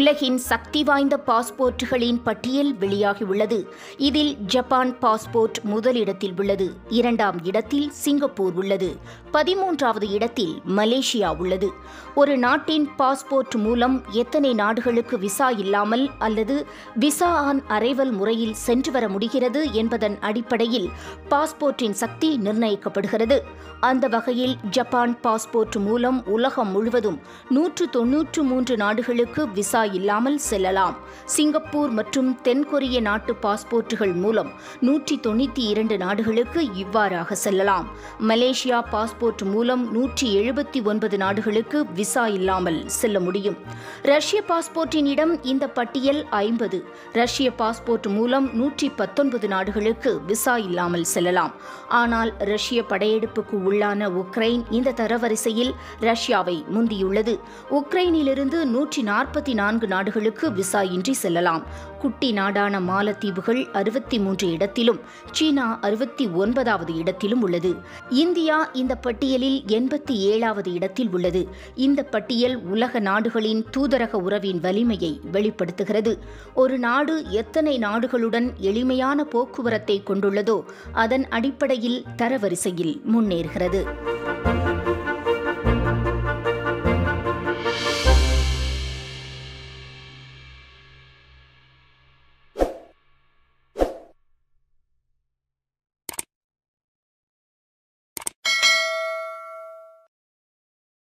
உலகின் சக்தி வாய்ந்த பாஸ்போர்ட்டுகளின் பட்டியல் வெளியாகியுள்ளது இதில் ஜப்பான் பாஸ்போர்ட் முதலிடத்தில் உள்ளது இரண்டாம் இடத்தில் சிங்கப்பூர் உள்ளது பதிமூன்றாவது இடத்தில் மலேசியா உள்ளது ஒரு நாட்டின் பாஸ்போர்ட் மூலம் எத்தனை நாடுகளுக்கு விசா இல்லாமல் அல்லது விசா ஆன் அரைவல் முறையில் சென்று வர முடிகிறது என்பதன் அடிப்படையில் பாஸ்போர்ட்டின் சக்தி நிர்ணயிக்கப்படுகிறது அந்த வகையில் ஜப்பான் பாஸ்போர்ட் மூலம் உலகம் முழுவதும் நூற்று தொன்னூற்று மூன்று நாடுகளுக்கு விசா இல்லாமல் செல்லலாம் சிங்கப்பூர் மற்றும் தென்கொரிய நாட்டு பாஸ்போர்ட்டுகள் மூலம் நூற்றி தொண்ணூற்றி இரண்டு நாடுகளுக்கு இவ்வாறாக செல்லலாம் மலேசியா பாஸ்போர்ட் மூலம் நூற்றி எழுபத்தி ஒன்பது நாடுகளுக்கு விசா இல்லாமல் செல்ல முடியும் ரஷ்ய பாஸ்போர்ட்டின் இடம் இந்த பட்டியல் ஐம்பது ரஷ்ய பாஸ்போர்ட் மூலம் நூற்றி பத்தொன்பது நாடுகளுக்கு விசா இல்லாமல் செல்லலாம் ஆனால் ரஷ்ய படையெடுப்புக்கு உள்ளான உக்ரைன் இந்த தரவரிசையில் ரஷ்யாவை முந்தியுள்ளது உக்ரைனிலிருந்து நூற்றி நாற்பத்தி நான்கு நாடுகளுக்கு விசா இன்றி செல்லலாம் குட்டி நாடான மாலத்தீவுகள் அறுபத்தி மூன்று இடத்திலும் சீனா அறுபத்தி ஒன்பதாவது இடத்திலும் உள்ளது இந்தியா இந்த பட்டியலில் எண்பத்தி ஏழாவது இடத்தில் உள்ளது இந்த பட்டியல் உலக நாடுகளின் தூதரக உறவின் வலிமையை வெளிப்படுத்துகிறது ஒரு நாடு எத்தனை நாடுகளுடன் எளிமையான போக்குவரத்தை கொண்டுள்ளதோ அதன் அடிப்படையில் தரவரிசையில் முன்னேறுகிறது